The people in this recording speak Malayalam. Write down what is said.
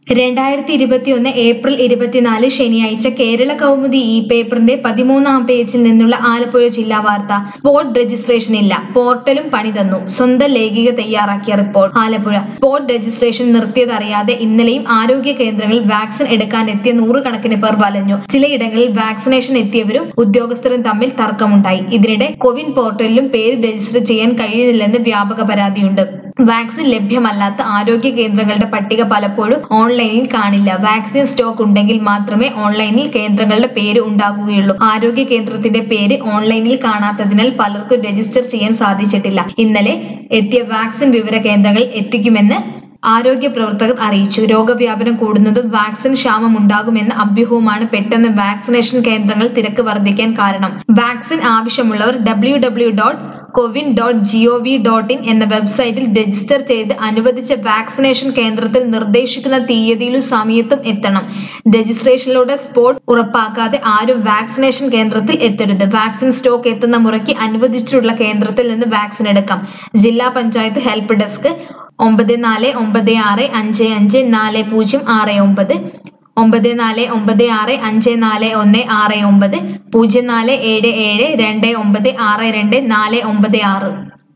രണ്ടായിരത്തി ഇരുപത്തിയൊന്ന് ഏപ്രിൽ ഇരുപത്തിനാല് ശനിയാഴ്ച കേരള കൗമുദി ഇ പേപ്പറിന്റെ പതിമൂന്നാം പേജിൽ നിന്നുള്ള ആലപ്പുഴ ജില്ലാ വാർത്ത സ്പോട്ട് രജിസ്ട്രേഷൻ ഇല്ല പോർട്ടലും പണി തന്നു സ്വന്തം ലേഖിക തയ്യാറാക്കിയ റിപ്പോർട്ട് ആലപ്പുഴ സ്പോട്ട് രജിസ്ട്രേഷൻ നിർത്തിയതറിയാതെ ഇന്നലെയും ആരോഗ്യ കേന്ദ്രങ്ങളിൽ വാക്സിൻ എടുക്കാൻ എത്തിയ നൂറുകണക്കിന് പേർ വലഞ്ഞു ചിലയിടങ്ങളിൽ വാക്സിനേഷൻ എത്തിയവരും ഉദ്യോഗസ്ഥരും തമ്മിൽ തർക്കമുണ്ടായി ഇതിനിടെ കോവിൻ പോർട്ടലിലും പേര് രജിസ്റ്റർ ചെയ്യാൻ കഴിയുന്നില്ലെന്ന് വ്യാപക പരാതിയുണ്ട് വാക്സിൻ ലഭ്യമല്ലാത്ത ആരോഗ്യ കേന്ദ്രങ്ങളുടെ പട്ടിക പലപ്പോഴും ഓൺലൈനിൽ കാണില്ല വാക്സിൻ സ്റ്റോക്ക് ഉണ്ടെങ്കിൽ മാത്രമേ ഓൺലൈനിൽ കേന്ദ്രങ്ങളുടെ പേര് ഉണ്ടാകുകയുള്ളൂ ആരോഗ്യ കേന്ദ്രത്തിന്റെ പേര് ഓൺലൈനിൽ കാണാത്തതിനാൽ പലർക്കും രജിസ്റ്റർ ചെയ്യാൻ സാധിച്ചിട്ടില്ല ഇന്നലെ എത്തിയ വാക്സിൻ വിവര കേന്ദ്രങ്ങൾ എത്തിക്കുമെന്ന് ആരോഗ്യ പ്രവർത്തകർ അറിയിച്ചു രോഗവ്യാപനം കൂടുന്നതും വാക്സിൻ ക്ഷാമം ഉണ്ടാകുമെന്ന അഭ്യൂഹവുമാണ് പെട്ടെന്ന് വാക്സിനേഷൻ കേന്ദ്രങ്ങൾ തിരക്ക് വർദ്ധിക്കാൻ കാരണം വാക്സിൻ ആവശ്യമുള്ളവർ W W dot CoWIN dot GOV dot in എന്ന വെബ്സൈറ്റിൽ രജിസ്റ്റർ ചെയ്ത് അനുവദിച്ച വാക്സിനേഷൻ കേന്ദ്രത്തിൽ നിർദ്ദേശിക്കുന്ന തീയതിയിലും സമയത്തും എത്തണം രജിസ്ട്രേഷനിലൂടെ സ്പോട്ട് ഉറപ്പാക്കാതെ ആരും വാക്സിനേഷൻ കേന്ദ്രത്തിൽ എത്തരുത് വാക്സിൻ സ്റ്റോക്ക് എത്തുന്ന മുറയ്ക്ക് അനുവദിച്ചിട്ടുള്ള കേന്ദ്രത്തിൽ നിന്ന് വാക്സിൻ എടുക്കാം ജില്ലാ പഞ്ചായത്ത് ഹെൽപ്പ് ഡെസ്ക് ഒമ്പത് നാല് ഒമ്പത് ആറ് അഞ്ച് അഞ്ച് നാല് പൂജ്യം ആറ് ഒമ്പത് ഒമ്പത് നാല് ഒമ്പത് ആറ് അഞ്ച് നാല് ഒന്ന് ആറ് ഒമ്പത് പൂജ്യം നാല് ഏഴ് ഏഴ് രണ്ട് ഒമ്പത് ആറ് രണ്ട് നാല് ഒമ്പത് ആറ്